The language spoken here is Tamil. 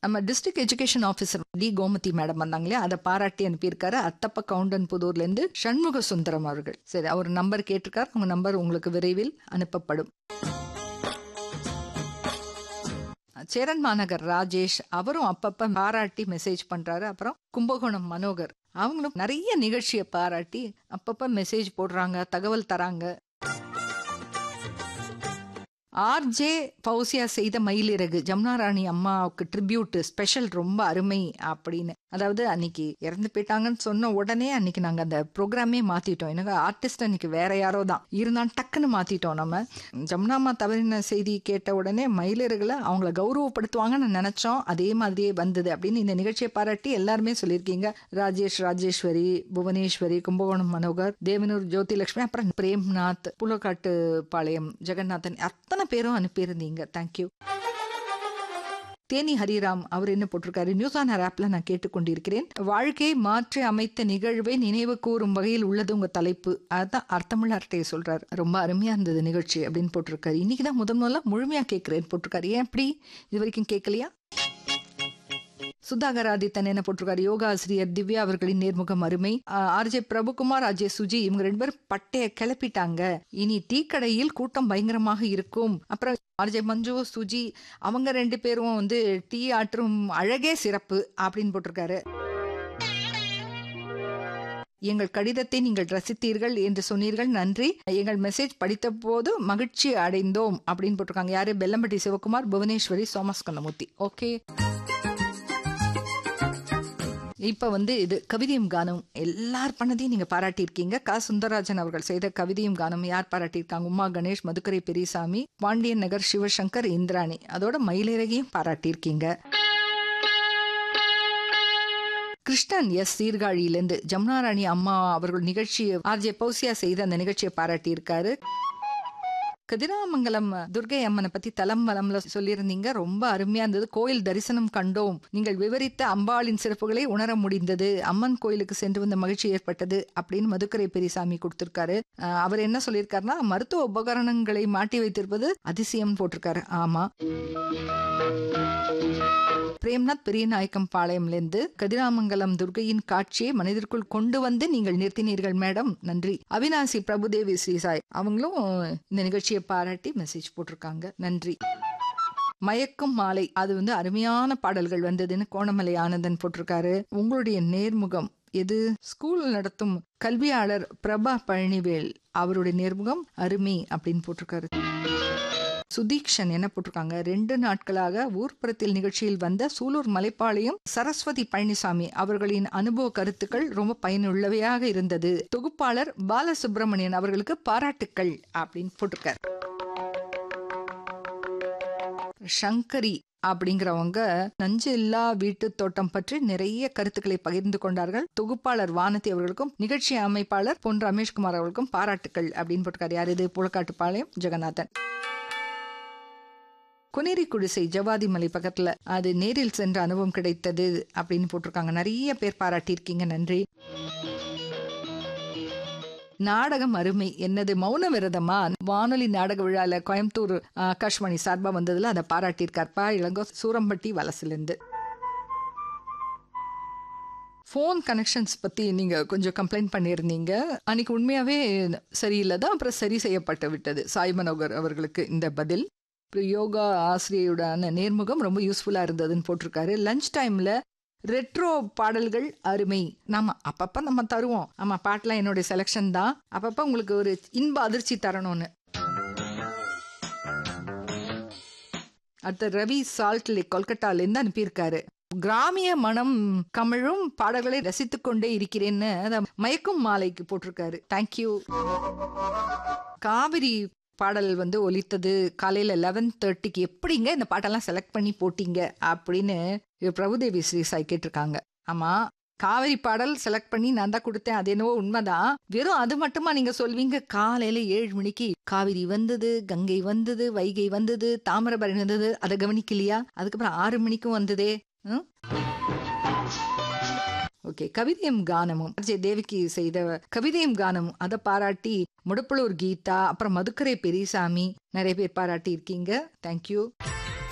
நம்ம district education officer D Gomathi madam வந்தாங்களே அதை பாராட்டி அனுப்பியிருக்காரு அத்தப்ப கவுண்டன் புதூர்ல இருந்து சண்முக சுந்தரம் அவர்கள் சரி அவர் நம்பர் கேட்டிருக்காரு உங்க நம்பர் உங்களுக்கு விரைவில் அனுப்பப்படும் சேரன் மாநகர் ராஜேஷ் அவரும் அப்பப்ப பாராட்டி மெசேஜ் பண்றாரு அப்புறம் கும்பகோணம் மனோகர் அவங்களும் நிறைய நிகழ்ச்சியை பாராட்டி அப்பப்ப மெசேஜ் போடுறாங்க தகவல் தராங்க ஆர்ஜே பௌசியா செய்த மயிலிறகு ஜமுனா ராணி அம்மாவுக்கு ட்ரிபியூட் ஸ்பெஷல் ரொம்ப அருமை அப்படின்னு அதாவது அன்னைக்கு இறந்து போயிட்டாங்கன்னு சொன்ன உடனே அன்னைக்கு நாங்க அந்த ப்ரோக்ராமே மாத்திட்டோம் எனக்கு ஆர்டிஸ்ட் அன்னைக்கு வேற யாரோ தான் இருந்தாலும் டக்குன்னு மாத்திட்டோம் நம்ம ஜமுனா அம்மா தவறின செய்தி கேட்ட உடனே மயிலிறகுல அவங்கள கௌரவப்படுத்துவாங்கன்னு நினைச்சோம் அதே மாதிரியே வந்தது அப்படின்னு இந்த நிகழ்ச்சியை பாராட்டி எல்லாருமே சொல்லியிருக்கீங்க ராஜேஷ் ராஜேஸ்வரி புவனேஸ்வரி கும்பகோணம் மனோகர் தேவனூர் ஜோதிலட்சுமி அப்புறம் பிரேம்நாத் புலக்காட்டு பாளையம் ஜெகநாதன் அத்தனை பேரும் அனுப்பியிருந்தீங்க தேங்க்யூ தேனி ஹரிராம் அவர் என்ன போட்டிருக்காரு நியூஸ் ஆன் ஆப்ல நான் கேட்டுக்கொண்டிருக்கிறேன் வாழ்க்கையை மாற்றி அமைத்த நிகழ்வை நினைவு கூறும் வகையில் உள்ளது உங்க தலைப்பு அதான் அர்த்தமுள்ள அர்ட்டையை சொல்றாரு ரொம்ப அருமையா இருந்தது நிகழ்ச்சி அப்படின்னு போட்டிருக்காரு இன்னைக்கு தான் முதல் முதல்ல முழுமையா கேட்கிறேன் போட்டிருக்காரு ஏன் அப்படி இது வரைக்கும் கேட்கலையா சுதாகர் ஆதித்தன் என்ன போட்டிருக்காரு யோகா ஆசிரியர் திவ்யா அவர்களின் நேர்முகம் அருமை ஆர்ஜே பிரபுகுமார் அஜய் சுஜி இவங்க ரெண்டு பேரும் பட்டைய கிளப்பிட்டாங்க இனி டீ கடையில் கூட்டம் பயங்கரமாக இருக்கும் அப்புறம் ஆர்ஜே மஞ்சு சுஜி அவங்க ரெண்டு பேரும் வந்து டீ ஆற்றும் அழகே சிறப்பு அப்படின்னு போட்டிருக்காரு எங்கள் கடிதத்தை நீங்கள் ரசித்தீர்கள் என்று சொன்னீர்கள் நன்றி எங்கள் மெசேஜ் படித்த போது மகிழ்ச்சி அடைந்தோம் அப்படின்னு போட்டிருக்காங்க யாரு பெல்லம்பட்டி சிவகுமார் புவனேஸ்வரி சோமஸ் கந்தமூர்த்தி ஓகே இப்ப வந்து இது கவிதையும் கானம் எல்லார் பண்ணதையும் நீங்க பாராட்டியிருக்கீங்க க சுந்தரராஜன் அவர்கள் செய்த கவிதையும் கானம் யார் பாராட்டியிருக்காங்க உமா கணேஷ் மதுக்கரை பெரியசாமி பாண்டியன் நகர் சிவசங்கர் இந்திராணி அதோட மயிலிறகையும் பாராட்டியிருக்கீங்க கிருஷ்ணன் எஸ் சீர்காழியிலிருந்து ஜமுனாராணி அம்மா அவர்கள் நிகழ்ச்சி ஆர்ஜே பௌசியா செய்த அந்த நிகழ்ச்சியை பாராட்டியிருக்காரு கதிராமங்கலம் துர்கை அம்மனை பத்தி தலம் வலம்ல சொல்லியிருந்தீங்க ரொம்ப அருமையா இருந்தது கோயில் தரிசனம் கண்டோம் நீங்கள் விவரித்த அம்பாளின் சிறப்புகளை உணர முடிந்தது அம்மன் கோயிலுக்கு சென்று வந்த மகிழ்ச்சி ஏற்பட்டது அப்படின்னு மதுக்கரை பெரியசாமி கொடுத்திருக்காரு அவர் என்ன சொல்லியிருக்காருன்னா மருத்துவ உபகரணங்களை மாட்டி வைத்திருப்பது அதிசயம் போட்டிருக்காரு ஆமா பிரேம்நாத் பெரியநாயக்கம் பாளையம்லேருந்து கதிராமங்கலம் துர்கையின் காட்சியை மனிதருக்குள் கொண்டு வந்து நீங்கள் நிறுத்தினீர்கள் மேடம் நன்றி அவினாசி பிரபுதேவி ஸ்ரீசாய் அவங்களும் இந்த நிகழ்ச்சியை பாராட்டி மெசேஜ் போட்டிருக்காங்க நன்றி மயக்கும் மாலை அது வந்து அருமையான பாடல்கள் வந்ததுன்னு கோணமலை ஆனந்தன் போட்டிருக்காரு உங்களுடைய நேர்முகம் எது ஸ்கூல் நடத்தும் கல்வியாளர் பிரபா பழனிவேல் அவருடைய நேர்முகம் அருமை அப்படின்னு போட்டிருக்காரு சுதீக்ஷன் என்ன போட்டிருக்காங்க ரெண்டு நாட்களாக ஊர்ப்புறத்தில் நிகழ்ச்சியில் வந்த சூலூர் மலைப்பாளையம் சரஸ்வதி பழனிசாமி அவர்களின் அனுபவ கருத்துக்கள் ரொம்ப பயனுள்ளவையாக இருந்தது தொகுப்பாளர் பாலசுப்ரமணியன் அவர்களுக்கு பாராட்டுக்கள் அப்படின்னு போட்டிருக்காரு சங்கரி அப்படிங்கிறவங்க நஞ்சு இல்லா வீட்டு தோட்டம் பற்றி நிறைய கருத்துக்களை பகிர்ந்து கொண்டார்கள் தொகுப்பாளர் வானதி அவர்களுக்கும் நிகழ்ச்சி அமைப்பாளர் பொன் ரமேஷ்குமார் அவர்களுக்கும் பாராட்டுக்கள் அப்படின்னு போட்டிருக்காரு யார் இது புலக்காட்டுப்பாளையம் ஜெகநாதன் குனேரி குடிசை ஜவாதி மலை பக்கத்துல அது நேரில் சென்ற அனுபவம் கிடைத்தது அப்படின்னு போட்டிருக்காங்க நிறைய பேர் பாராட்டியிருக்கீங்க நன்றி நாடகம் அருமை என்னது மௌன விரதமா வானொலி நாடக விழால கோயம்புத்தூர் ஆகாஷ்வாணி சார்பா வந்ததுல அதை பாராட்டியிருக்கார்ப்பா இளங்கோ சூரம்பட்டி வலசிலிருந்து ஃபோன் கனெக்ஷன்ஸ் பற்றி நீங்கள் கொஞ்சம் கம்ப்ளைண்ட் பண்ணியிருந்தீங்க அன்னைக்கு உண்மையாகவே சரியில்லை தான் அப்புறம் சரி செய்யப்பட்டு விட்டது சாய் மனோகர் அவர்களுக்கு இந்த பதில் யோகா ஆசிரியருடான நேர்முகம் ரொம்ப யூஸ்ஃபுல்லாக இருந்ததுன்னு போட்டிருக்காரு லஞ்ச் டைமில் ரெட்ரோ பாடல்கள் அருமை நாம அப்பப்போ நம்ம தருவோம் ஆமாம் பாட்டெலாம் என்னுடைய செலெக்ஷன் தான் அப்பப்போ உங்களுக்கு ஒரு இன்ப அதிர்ச்சி தரணும்னு அடுத்த ரவி சால்ட் லேக் கொல்கட்டாலேருந்து அனுப்பியிருக்காரு கிராமிய மனம் கமிழும் பாடல்களை ரசித்துக் கொண்டே இருக்கிறேன்னு மயக்கும் மாலைக்கு போட்டிருக்காரு தேங்க்யூ காவிரி பாடல் வந்து ஒலித்தது காலையில் லெவன் தேர்ட்டிக்கு எப்படிங்க இந்த பாட்டெல்லாம் செலக்ட் பண்ணி போட்டீங்க அப்படின்னு பிரபுதேவி ஸ்ரீ சாய் கேட்டிருக்காங்க ஆமா காவிரி பாடல் செலக்ட் பண்ணி நான் தான் கொடுத்தேன் அது என்னவோ உண்மைதான் வெறும் அது மட்டுமா நீங்க சொல்வீங்க காலையில ஏழு மணிக்கு காவிரி வந்தது கங்கை வந்தது வைகை வந்தது தாமிரபரணி வந்தது அதை கவனிக்கலையா அதுக்கப்புறம் ஆறு மணிக்கும் வந்ததே ஓகே கவிதையும் கானமும் அஜய் தேவிக்கு செய்த கவிதையும் கானமும் அதை பாராட்டி முடப்பலூர் கீதா அப்புறம் மதுக்கரை பெரியசாமி நிறைய பேர் பாராட்டி இருக்கீங்க தேங்க்யூ